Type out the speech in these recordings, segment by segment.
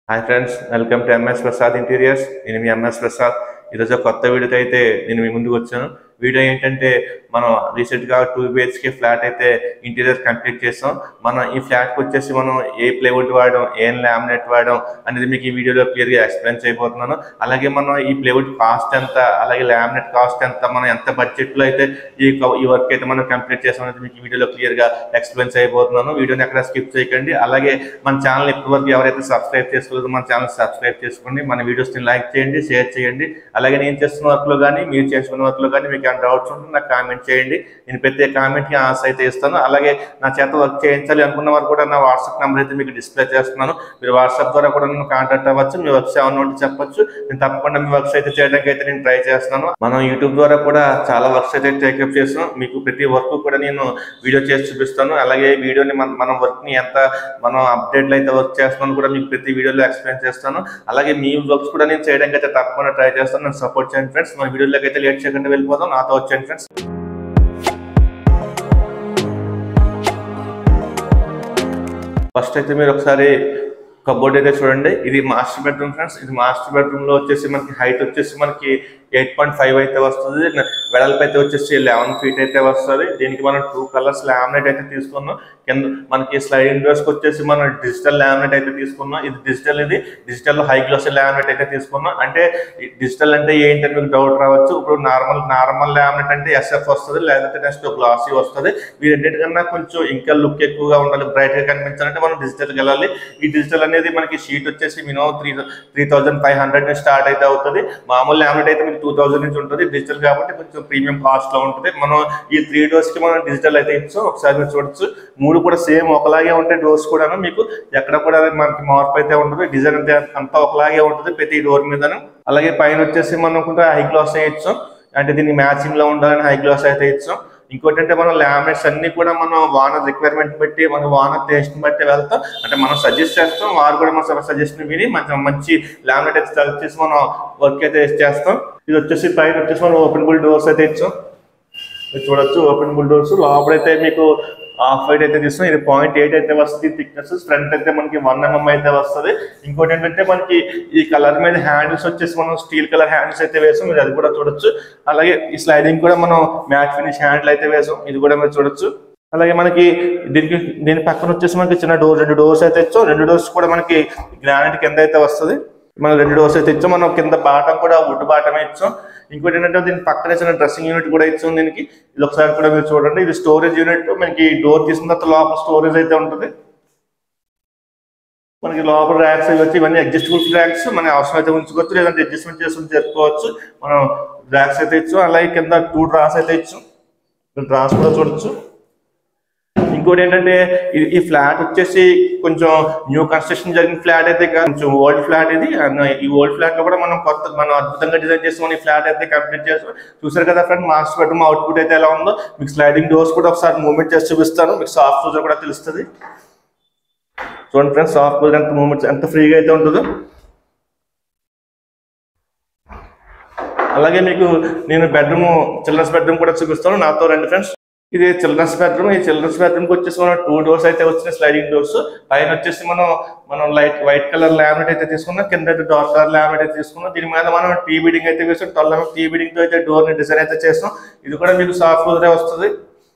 hi friends welcome to MS Prasad interiors నేను మీ MS Prasad ఈరోజు ఒక కొత్త వీడియోతో అయితే నేను మీ ముందుకు వచ్చాను వీడియో ఏంటంటే మనం రీసెంట్గా టూ బిహెచ్కే ఫ్లాట్ అయితే ఇంటీరియర్ కంప్లీట్ చేస్తాం మనం ఈ ఫ్లాట్కి వచ్చేసి మనం ఏ ప్లేవుడ్ వాడడం ఏం లామినేట్ వాడడం అనేది మీకు ఈ వీడియోలో క్లియర్గా ఎక్స్ప్లెయిన్ చేయబోతున్నాను అలాగే మనం ఈ ప్లేవుడ్ కాస్ట్ ఎంత అలాగే లామినేట్ కాస్ట్ ఎంత మనం ఎంత బడ్జెట్లో అయితే ఈ క- ఈ వర్క్ అయితే మనం కంప్లీట్ చేస్తాం అనేది మీకు ఈ వీడియోలో క్లియర్గా ఎక్స్ప్లెయిన్ చేయబోతున్నాను వీడియోని ఎక్కడ స్కిప్ చేయకండి అలాగే మన ఛానల్ ఇప్పటి వరకు ఎవరైతే సబ్స్క్రైబ్ చేసుకోలేదో మన ఛానల్ సబ్స్క్రైబ్ చేసుకోండి మన వీడియోస్ని లైక్ చేయండి షేర్ చేయండి అలాగే నేను చేస్తున్న వర్క్లో కానీ మీరు చేసుకున్న వర్క్లో కానీ మీకు ఏమైనా డౌట్స్ ఉంటే నాకు కామెంట్ చేయండి నేను ప్రతి కామెంట్కి ఆన్సర్ అయితే ఇస్తాను అలాగే నా చేత వర్క్ చేయించాలి అనుకున్న వారు కూడా నా వాట్సాప్ నెంబర్ అయితే మీకు డిస్ప్లే చేస్తున్నాను మీరు వాట్సాప్ ద్వారా కూడా నన్ను కాంటాక్ట్ అవ్వచ్చు మీ వర్క్స్ ఏమన్నా ఉంటే చెప్పొచ్చు నేను తప్పకుండా మీ వర్క్స్ అయితే చేయడానికి అయితే నేను ట్రై చేస్తున్నాను మనం యూట్యూబ్ ద్వారా కూడా చాలా వర్క్స్ అయితే టేకప్ చేస్తున్నాం మీకు ప్రతి వర్క్ కూడా నేను వీడియో చేసి చూపిస్తాను అలాగే వీడియోని మన మనం వర్క్ని ఎంత మనం అప్డేట్లు అయితే వర్క్ చేస్తున్నాను కూడా మీకు ప్రతి వీడియోలో ఎక్స్ప్లెయిన్ చేస్తాను అలాగే మీ వర్క్స్ కూడా నేను చేయడానికి అయితే తప్పకుండా ట్రై చేస్తాను నేను సపోర్ట్ చేయండి ఫ్రెండ్స్ మన వీడియోలోకి అయితే లేట్ చేయకుండా వెళ్ళిపోదాం నాతో వచ్చేయండి ఫ్రెండ్స్ ఫస్ట్ అయితే మీరు ఒకసారి కబోర్డ్ అయితే చూడండి ఇది మాస్టర్ బెడ్రూమ్ ఫ్రెండ్స్ ఇది మాస్టర్ బెడ్రూమ్ లో వచ్చేసి మనకి హైట్ వచ్చేసి మనకి ఎయిట్ పాయింట్ ఫైవ్ అయితే వస్తుంది వెడల్పు అయితే వచ్చేసి లెవెన్ ఫీట్ అయితే వస్తుంది దీనికి మనం టూ కలర్స్ లామినేట్ అయితే తీసుకున్నాం కింద మనకి స్లైడింగ్ డోర్స్ వచ్చేసి మనం డిజిటల్ లామినేట్ అయితే తీసుకున్నాం ఇది డిజిటల్ ఇది డిజిటల్ హై గ్లాస్ లామినేట్ అయితే తీసుకున్నాం అంటే డిజిటల్ అంటే ఏంటని మీకు డౌట్ రావచ్చు ఇప్పుడు నార్మల్ నార్మల్ లామినేట్ అంటే ఎస్ఎఫ్ వస్తుంది లేదంటే నెక్స్ట్ గ్లాసీ వస్తుంది వీరెన్నిటికన్నా కొంచెం ఇంకా లుక్ ఎక్కువగా ఉండాలి బ్రైట్ గా కనిపించాలంటే మనం డిజిటల్కి వెళ్ళాలి ఈ డిజిటల్ అనేది మనకి షీట్ వచ్చేసి minimum three three thousand five hundred నుంచి స్టార్ట్ అయితే అవుతుంది మామూలు లామినేట్ అయితే మీకు టూ థౌసండ్ నుంచి ఉంటుంది డిజిటల్ కాబట్టి కొంచెం ప్రీమియం కాస్ట్ లో ఉంటుంది మనం ఈ త్రీ డోర్స్ కి మనం డిజిటల్ అయితే ఇచ్చాం ఒకసారి మీరు చూడొచ్చు మూడు కూడా సేమ్ ఒకలాగే ఉంటాయి డోర్స్ కూడాను మీకు ఎక్కడ కూడా మనకి మార్పు అయితే ఉండదు డిజైన్ అంతే అంతా ఒకలాగే ఉంటుంది ప్రతి డోర్ మీదను అలాగే పైన వచ్చేసి మనం కూడా హై గ్లాస్ ఇచ్చాం అంటే దీనికి మ్యాచింగ్ లో ఉండాలని హై గ్లాస్ అయితే ఇచ్చాం ఇంకోటి అంటే మనం లామినేట్స్ అన్ని కూడా మనం వానర్ రిక్వైర్మెంట్ బట్టి మన వానర్ టేస్ట్ బట్టి వెళ్తాం అంటే మనం సజెస్ట్ చేస్తాం వారు కూడా మన సజెషన్ విని మంచి మంచి లామినేట్ అయితే సెలెక్ట్ చేసి మనం వర్క్ అయితే చేస్తాం ఇది వచ్చేసి పైన వచ్చేసి మనం ఓపెన్ బుల్ డోర్స్ అయితే ఇచ్చాం మీరు చూడొచ్చు ఓపెన్ బుల్ డోర్స్ లోపలైతే మీకు హాఫ్ వైట్ అయితే తీస్తాం ఇది పాయింట్ ఎయిట్ అయితే వస్తుంది థిక్నెస్ ఫ్రంట్ అయితే మనకి వన్ ఎంఎం అయితే వస్తుంది ఇంకోటి ఏంటంటే మనకి ఈ కలర్ మీద హ్యాండిల్స్ వచ్చేసి మనం స్టీల్ కలర్ హ్యాండిల్స్ అయితే వేసాం మీరు అది కూడా చూడొచ్చు అలాగే ఈ స్లైడింగ్ కూడా మనం మ్యాట్ ఫినిష్ హ్యాండిల్ అయితే వేసాం ఇది కూడా మీరు చూడొచ్చు అలాగే మనకి దీనికి దీని పక్కన వచ్చేసి మనకి చిన్న డోర్ రెండు డోర్స్ అయితే ఇచ్చాం రెండు డోర్స్ కూడా మనకి గ్రానైట్ కింద అయితే వస్తుంది మనం రెండు డోర్స్ అయితే ఇచ్చాం మనం కింద బాటం కూడా వుడ్ బాటమే ఇచ్చాం ఇంకోటి ఏంటంటే దీని పక్కనే చిన్న డ్రెస్సింగ్ యూనిట్ కూడా ఇచ్చాం దీనికి ఇది ఒకసారి కూడా మీరు చూడండి ఇది స్టోరేజ్ యూనిట్ మనకి డోర్ తీసిన తర్వాత లోపల స్టోరేజ్ అయితే ఉంటుంది మనకి లోపల ర్యాక్స్ అవి వచ్చి ఇవన్నీ అడ్జస్టబుల్ ర్యాక్స్ మన అవసరం అయితే ఉంచుకోవచ్చు లేదంటే అడ్జస్ట్మెంట్ చేసుకుని జరుపుకోవచ్చు మనం ర్యాక్స్ అయితే ఇచ్చాం అలాగే కింద టూ డ్రాస్ అయితే ఇచ్చాం డ్రాస్ కూడా చూడొచ్చు ఇంకోటి ఏంటంటే ఇది ఈ ఫ్లాట్ వచ్చేసి కొంచెం న్యూ కన్స్ట్రక్షన్ జరిగిన ఫ్లాట్ అయితే కాదు, కొంచెం ఓల్డ్ ఫ్లాట్ ఇది అండ్ ఈ ఓల్డ్ ఫ్లాట్ లో కూడా మనం కొత్త మనం అద్భుతంగా డిజైన్ చేస్తాం ఈ ఫ్లాట్ అయితే కంప్లీట్ చేస్తాం చూసారు కదా ఫ్రెండ్ మాస్టర్ బెడ్రూమ్ అవుట్పుట్ అయితే ఎలా ఉందో మీకు స్లైడింగ్ డోర్స్ కూడా ఒకసారి మూవ్మెంట్ చేసి చూపిస్తాను మీకు సాఫ్ట్ క్లోజర్ కూడా తెలుస్తుంది చూడండి ఫ్రెండ్స్ సాఫ్ట్ క్లోజర్ ఎంత మూవ్మెంట్ ఎంత ఫ్రీగా అయితే ఉంటుందో అలాగే మీకు నేను బెడ్రూమ్ చిల్డ్రన్స్ బెడ్రూమ్ కూడా చూపిస్తాను నాతో రండి ఫ్రెండ్స్ ఇది చిల్డ్రన్స్ బెడ్రూమ్ ఈ చిల్డ్రన్స్ బెడ్రూమ్ కి వచ్చేసి మనం టూ డోర్స్ అయితే వచ్చినాయి స్లైడింగ్ డోర్స్ పైన వచ్చేసి మనం మనం లైట్ వైట్ కలర్ లామినేట్ అయితే తీసుకున్నాం కింద అయితే డార్క్ కలర్ లామినేట్ అయితే తీసుకున్నాం దీని మీద మనం టీ బీడింగ్ అయితే వేసాం ట్వెల్వ్ ఎంఎం టీ బీడింగ్ తో అయితే డోర్ ని డిజైన్ అయితే చేస్తాం ఇది కూడా మీకు సాఫ్ట్ క్లోజరే వస్తుంది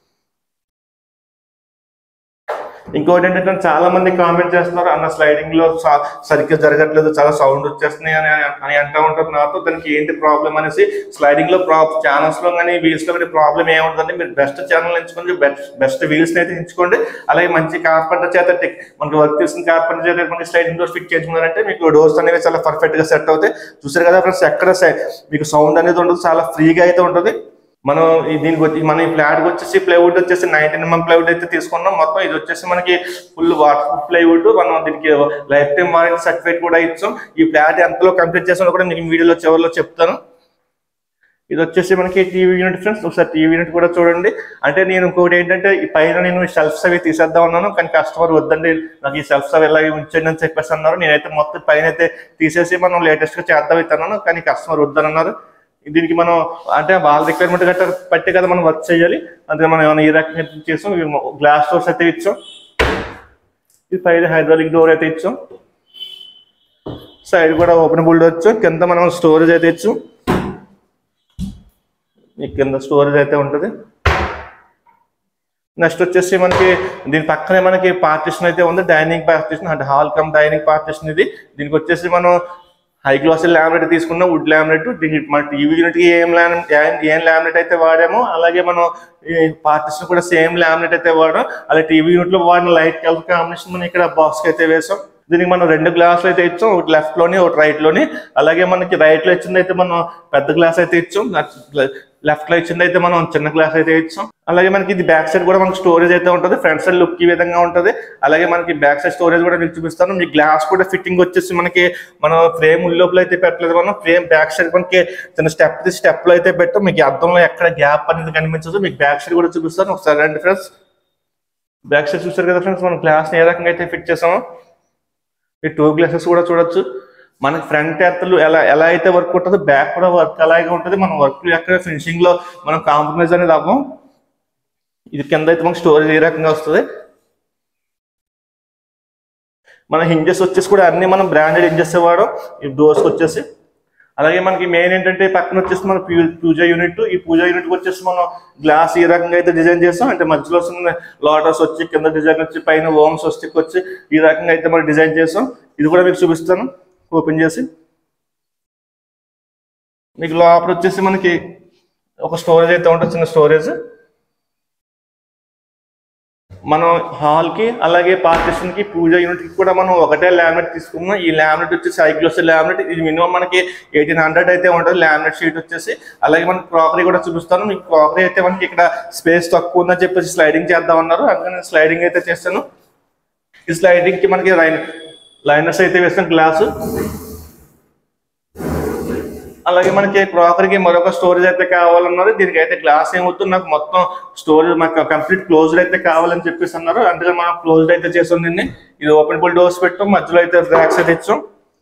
ఇంకోటి ఏంటంటే చాలా మంది కామెంట్ చేస్తున్నారు అన్న స్లైడింగ్ లో సా- సరిగ్గా జరగట్లేదు చాలా సౌండ్ వచ్చేస్తున్నాయి అని అని అంటూ ఉంటారు నాతో దానికి ఏంటి ప్రాబ్లం అనేసి స్లైడింగ్ లో ప్రాబ్ ఛానల్స్ లో కానీ వీల్స్ లో కానీ ప్రాబ్లం ఏముంటుందంటే మీరు బెస్ట్ ఛానల్ ఎంచుకోండి బెస్ట్ బెస్ట్ వీల్స్ అయితే ఎంచుకోండి అలాగే మంచి కార్పెంటర్ చేత టెక్ మనకి వర్క్ చేసిన కార్పెంటర్ చేత మనకి స్లైడింగ్ డోర్స్ ఫిట్ చేసుకున్నారంటే మీకు డోర్స్ అనేవి చాలా పర్ఫెక్ట్ గా సెట్ అవుతాయి చూసారు కదా ఫ్రెండ్స్ ఎక్కడ సై- మీకు సౌండ్ అనేది ఉండదు చాలా ఫ్రీగా అయితే ఉంటుంది మనం ఈ దీనికి వచ్చి మన ఈ ఫ్లాట్ వచ్చేసి ప్లైవుడ్ వచ్చేసి నైన్టీన్ ఎంఎం ప్లైవుడ్ అయితే తీసుకున్నాం మొత్తం ఇది వచ్చేసి మనకి ఫుల్ వాటర్ ప్రూఫ్ ప్లైవుడ్ మనం దీనికి లైఫ్ టైం వారంటీ సర్టిఫికేట్ కూడా ఇచ్చాం ఈ ఫ్లాట్ ఎంతలో కంప్లీట్ చేసామో కూడా మీకు వీడియోలో చివరిలో చెప్తాను ఇది వచ్చేసి మనకి టీవీ యూనిట్ ఫ్రెండ్స్ ఒకసారి టీవీ యూనిట్ కూడా చూడండి అంటే నేను ఇంకోటి ఏంటంటే ఈ పైన నేను షెల్ఫ్స్ అవి తీసేద్దాం అన్నాను కానీ కస్టమర్ వద్దండి నాకు ఈ షెల్ఫ్స్ అవి ఇలాగే ఉంచండి అని చెప్పేసి అన్నారు నేనైతే మొత్తం పైన అయితే తీసేసి మనం లేటెస్ట్ గా చేద్దాం అయితే అన్నాను కానీ కస్టమర్ వద్దనన్నారు దీనికి మనం అంటే వాళ్ళ రిక్వైర్మెంట్ గట్రా పట్టి కదా మనం వర్క్ చేయాలి అందుకే మనం ఏమైనా ఈ రకంగా చేసాం గ్లాస్ డోర్స్ అయితే ఇచ్చాం ఇది పైన హైడ్రాలిక్ డోర్ అయితే ఇచ్చాం సైడ్ కూడా ఓపెనబుల్ వచ్చు కింద మనం స్టోరేజ్ అయితే ఇచ్చు ఈ కింద స్టోరేజ్ అయితే ఉంటుంది నెక్స్ట్ వచ్చేసి మనకి దీని పక్కనే మనకి పార్టిషన్ అయితే ఉంది డైనింగ్ పార్టిషన్ అంటే హాల్ కమ్ డైనింగ్ పార్టిషన్ ఇది దీనికి వచ్చేసి మనం హై గ్లాస్ లామినేట్ తీసుకున్నాం వుడ్ లామినేట్ దీనికి మన టీవీ యూనిట్ ఏం లామినేట్ ఏం లామినేట్ అయితే వాడామో అలాగే మనం ఈ పార్టిషన్ కూడా సేమ్ లామినేట్ అయితే వాడాం అలాగే టీవీ యూనిట్ లో వాడిన లైట్ కలర్ కాంబినేషన్ మనం ఇక్కడ బాక్స్ అయితే వేసాం దీనికి మనం రెండు గ్లాసులు అయితే ఇచ్చాం ఒకటి లెఫ్ట్ లోని ఒకటి రైట్ లోని అలాగే మనకి రైట్ లో ఇచ్చింది అయితే మనం పెద్ద గ్లాస్ అయితే ఇచ్చాం లెఫ్ట్ లో ఇచ్చింది అయితే మనం చిన్న గ్లాస్ అయితే ఇచ్చాం అలాగే మనకి ఇది బ్యాక్ సైడ్ కూడా మనకి స్టోరేజ్ అయితే ఉంటుంది ఫ్రంట్ సైడ్ లుక్ ఈ విధంగా ఉంటుంది అలాగే మనకి బ్యాక్ సైడ్ స్టోరేజ్ కూడా మీకు చూపిస్తాను మీ గ్లాస్ కూడా ఫిట్టింగ్ వచ్చేసి మనకి మనం ఫ్రేమ్ లోపల అయితే పెట్టలేదు మనం ఫ్రేమ్ బ్యాక్ సైడ్ మనకి చిన్న స్టెప్ స్టెప్ లో అయితే పెట్టాం మీకు అర్థంలో ఎక్కడ గ్యాప్ అనేది కనిపించదు మీకు బ్యాక్ సైడ్ కూడా చూపిస్తాను ఒకసారి రండి ఫ్రెండ్స్ బ్యాక్ సైడ్ చూస్తారు కదా ఫ్రెండ్స్ మనం గ్లాస్ ఏ రకంగా అయితే ఫిట్ చేసామో ఈ టూ గ్లాసెస్ కూడా చూడొచ్చు మనకి ఫ్రంట్ ఎత్తలు ఎలా ఎలా అయితే వర్క్ ఉంటుందో బ్యాక్ కూడా వర్క్ అలాగే ఉంటుంది మనం వర్క్ ఎక్కడ ఫినిషింగ్ లో మనం కాంప్రమైజ్ అనేది అవ్వం ఇది కింద అయితే మనకి స్టోరేజ్ ఏ రకంగా వస్తుంది మన హింజెస్ వచ్చేసి కూడా అన్ని మనం బ్రాండెడ్ హింజెస్ వాడడం ఈ డోర్స్ వచ్చేసి అలాగే మనకి మెయిన్ ఏంటంటే పక్కన వచ్చేసి మన పూ- పూజ యూనిట్ ఈ పూజ యూనిట్ వచ్చేసి మనం గ్లాస్ ఈ రకంగా అయితే డిజైన్ చేస్తాం అంటే మధ్యలో వస్తున్న లోటస్ వచ్చి కింద డిజైన్ వచ్చి పైన ఓం స్వస్తిక్ వచ్చి ఈ రకంగా అయితే మనం డిజైన్ చేస్తాం ఇది కూడా మీకు చూపిస్తాను ఓపెన్ చేసి మీకు లోపల వచ్చేసి మనకి ఒక స్టోరేజ్ అయితే ఉంటుంది చిన్న స్టోరేజ్ మనం హాల్ కి అలాగే పార్టిషన్ కి పూజ యూనిట్ కి కూడా మనం ఒకటే లామినేట్ తీసుకున్నాం ఈ లామినేట్ వచ్చేసి ఐగ్లోస్ లామినేట్ ఇది మినిమం మనకి ఎయిటీన్ హండ్రెడ్ అయితే ఉంటుంది లామినేట్ షీట్ వచ్చేసి అలాగే మనకి క్రాకరీ కూడా చూపిస్తాను మీకు క్రాకరీ అయితే మనకి ఇక్కడ స్పేస్ తక్కువ ఉందని చెప్పేసి స్లైడింగ్ చేద్దాం అన్నారు అందుకని నేను స్లైడింగ్ అయితే చేస్తాను ఈ స్లైడింగ్ కి మనకి లైన్ లైనర్స్ అయితే వేస్తాం గ్లాసు అలాగే మనకి క్రాకరీకి మరొక స్టోరేజ్ అయితే కావాలన్నారు దీనికి అయితే గ్లాస్ ఏమవుతుంది నాకు మొత్తం స్టోరేజ్ మాకు కంప్లీట్ క్లోజ్డ్ అయితే కావాలని చెప్పేసి అన్నారు అందుకని మనం క్లోజ్డ్ అయితే చేసాం దీన్ని ఇది ఓపెన్ బుల్ డోర్స్ పెట్టాం మధ్యలో అయితే ర్యాక్స్ అయితే ఇచ్చాం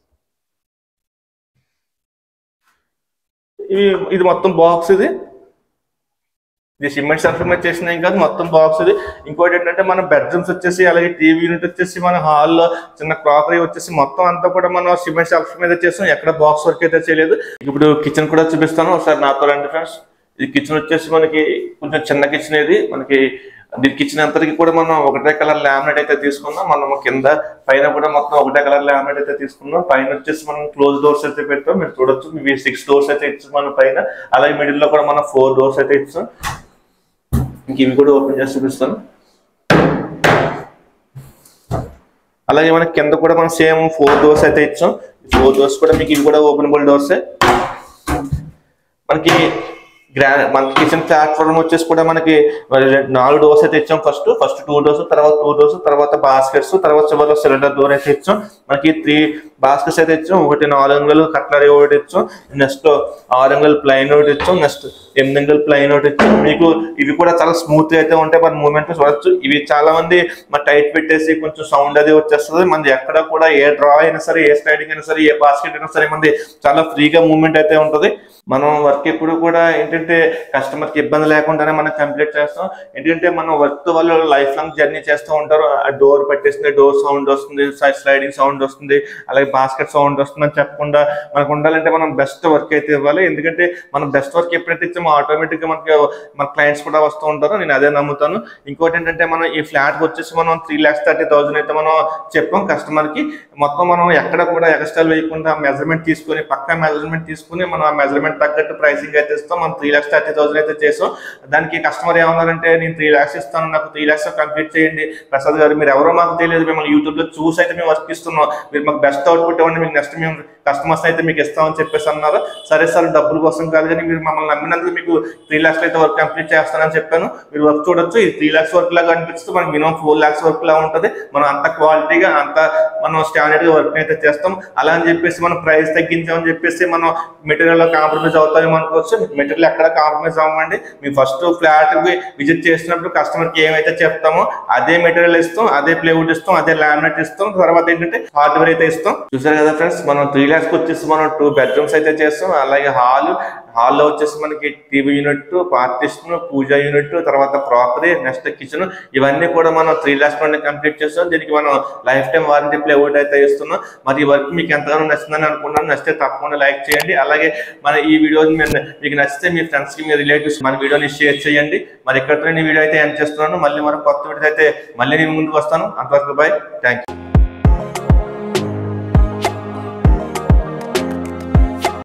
ఇవి ఇది మొత్తం బాక్స్ ఇది ఇది సిమెంట్ సర్ఫ్ మీద చేసినాయి కాదు మొత్తం బాక్స్ ఇది ఇంకోటి ఏంటంటే మన బెడ్రూమ్స్ వచ్చేసి అలాగే టీవీ యూనిట్ వచ్చేసి మన హాల్లో చిన్న క్రాకరీ వచ్చేసి మొత్తం అంతా కూడా మనం సిమెంట్ సర్ఫ్ మీద చేస్తాం ఎక్కడ బాక్స్ వర్క్ అయితే చేయలేదు ఇప్పుడు కిచెన్ కూడా చూపిస్తాను ఒకసారి నాతో రండి ఫ్రెండ్స్ ఇది కిచెన్ వచ్చేసి మనకి కొంచెం చిన్న కిచెన్ ఇది మనకి దీని కిచెన్ అంతటికి కూడా మనం ఒకటే కలర్ లామినేట్ అయితే తీసుకున్నాం మనం కింద పైన కూడా మొత్తం ఒకటే కలర్ లామినేట్ అయితే తీసుకున్నాం పైన వచ్చేసి మనం క్లోజ్ డోర్స్ అయితే పెట్టాం మీరు చూడొచ్చు ఇవి సిక్స్ డోర్స్ అయితే ఇచ్చాం మన పైన అలాగే మిడిల్ లో కూడా మనం ఫోర్ డోర్స్ అయితే ఇచ్చాం ఇంక ఇవి కూడా ఓపెన్ చేసి చూపిస్తాను అలాగే మనకి కింద కూడా మనం సేమ్ ఫోర్ డోర్స్ అయితే ఇచ్చాం ఫోర్ డోర్స్ కూడా మీకు ఇవి కూడా ఓపెనబుల్ డోర్సే మనకి గ్రాండ్ మన కిచెన్ ప్లాట్ఫామ్ వచ్చేసి కూడా మనకి నాలుగు డోర్స్ అయితే ఇచ్చాం ఫస్ట్ ఫస్ట్ టూ డోర్స్ తర్వాత టూ డోర్స్ తర్వాత బాస్కెట్స్ తర్వాత చివరిలో సిలిండర్ డోర్ అయితే ఇచ్చాం మనకి త్రీ బాస్కెట్స్ అయితే ఇచ్చాం ఒకటి నాలుగు అంగులు కట్లరీ ఒకటి ఇచ్చాం నెక్స్ట్ ఆరు అంగులు ప్లైన్ ఒకటి ఇచ్చాం నెక్స్ట్ ఎనిమిది అంగులు ప్లైన్ ఒకటి ఇచ్చాం మీకు ఇవి కూడా చాలా స్మూత్ అయితే ఉంటాయి మన మూమెంట్ చూడొచ్చు ఇవి చాలా మంది మన టైట్ పెట్టేసి కొంచెం సౌండ్ అది వచ్చేస్తుంది మనది ఎక్కడ కూడా ఏ డ్రా అయినా సరే ఏ స్లైడింగ్ అయినా సరే ఏ బాస్కెట్ అయినా సరే మనది చాలా ఫ్రీగా మూమెంట్ అయితే ఉంటుంది మనం వర్క్ ఎప్పుడు కూడా ఏంటంటే కస్టమర్ కి ఇబ్బంది లేకుండానే మనం కంప్లీట్ చేస్తాం ఏంటంటే మనం వర్క్ వాళ్ళు లైఫ్ లాంగ్ జర్నీ చేస్తూ ఉంటారు ఆ డోర్ పెట్టేస్తుంది డోర్ సౌండ్ వస్తుంది స్లైడింగ్ సౌండ్ వస్తుంది అలాగే బాస్కెట్ సౌండ్ వస్తుంది అని చెప్పకుండా మనకు ఉండాలంటే మనం బెస్ట్ వర్క్ అయితే ఇవ్వాలి ఎందుకంటే మనం బెస్ట్ వర్క్ ఎప్పుడైతే ఇచ్చామో ఆటోమేటిక్ గా మనకి మన క్లయింట్స్ కూడా వస్తూ ఉంటారు నేను అదే నమ్ముతాను ఇంకోటి ఏంటంటే మనం ఈ ఫ్లాట్ వచ్చేసి మనం త్రీ ల్యాక్స్ థర్టీ థౌసండ్ అయితే మనం చెప్పాం కస్టమర్ కి మొత్తం మనం ఎక్కడ కూడా ఎక్స్ట్రా వేయకుండా మెజర్మెంట్ తీసుకొని పక్కా మెజర్మెంట్ తీసుకుని మనం ఆ మెజర్మెంట్ తగ్గట్టు ప్రైసింగ్ అయితే ఇస్తాం మనం త్రీ ల్యాక్స్ థర్టీ థౌసండ్ అయితే చేసాం దానికి కస్టమర్ ఏమన్నారంటే నేను త్రీ ల్యాక్స్ ఇస్తాను నాకు త్రీ ల్యాక్స్ కంప్లీట్ చేయండి ప్రసాద్ గారు మీరు ఎవరో మాకు తెలియదు మిమ్మల్ని యూట్యూబ్ లో చూసి అయితే మేము వర్క్ ఇస్తున్నాం మీరు మాకు బెస్ట్ అవుట్పుట్ ఇవ్వండి మీకు నెక్స్ట్ మేము కస్టమర్స్ అయితే మీకు ఇస్తామని చెప్పేసి అన్నారు సరే సార్ డబ్బుల కోసం కాదు కానీ మీరు మమ్మల్ని నమ్మినందుకు మీకు త్రీ ల్యాక్స్ అయితే వర్క్ కంప్లీట్ చేస్తానని చెప్పాను మీరు వర్క్ చూడొచ్చు ఇది త్రీ ల్యాక్స్ వర్క్ లాగా అనిపిస్తుంది మనకి మినిమం ఫోర్ ల్యాక్స్ వర్క్ లా ఉంటుంది మనం అంత క్వాలిటీగా అంత మనం స్టాండర్డ్ గా వర్క్ అయితే చేస్తాం అలా అని చెప్పేసి మనం ప్రైస్ తగ్గించామని చెప్పేసి మనం మెటీరియల్ లో కాంప్రమైజ్ అవుతామేమో అనుకోవచ్చు మెటీరియల్ ఎక్కడ కాంప్రమైజ్ అవ్వండి మీ ఫస్ట్ ఫ్లాట్ విజిట్ చేసినప్పుడు కస్టమర్ కి ఏమైతే చెప్తామో అదే మెటీరియల్ ఇస్తాం అదే ప్లేవుడ్ ఇస్తాం అదే లామినేట్ ఇస్తాం తర్వాత ఏంటంటే హార్డ్వేర్ అయితే ఇస్తాం చూసారు కదా ఫ్రెండ్స్ మనం త్రీ ల్యాక్స్ వచ్చేసి మనం టూ బెడ్రూమ్స్ అయితే చేస్తాం అలాగే హాల్ హాల్లో వచ్చేసి మనకి TV unit partition pooja unit తర్వాత క్రాకరీ నెక్స్ట్ కిచెన్ ఇవన్నీ కూడా మనం త్రీ ల్యాక్స్ నుండి కంప్లీట్ చేస్తాం దీనికి మనం life time warranty plywood అయితే ఇస్తున్నాం మరి ఈ వర్క్ మీకు ఎంతగానో నచ్చిందని అనుకున్నాను నచ్చితే తప్పకుండా లైక్ చేయండి అలాగే మన ఈ వీడియో మీకు నచ్చితే మీ ఫ్రెండ్స్ కి మీ రిలేటివ్స్ మన వీడియోని షేర్ చేయండి మరి ఇక్కడతో నేను ఈ వీడియో అయితే ఎండ్ చేస్తున్నాను మళ్ళీ మనం కొత్త వీడియో అయితే మళ్ళీ నేను ముందుకు వస్తాను అంతవరకు బాయ్ థ్యాంక్ యూ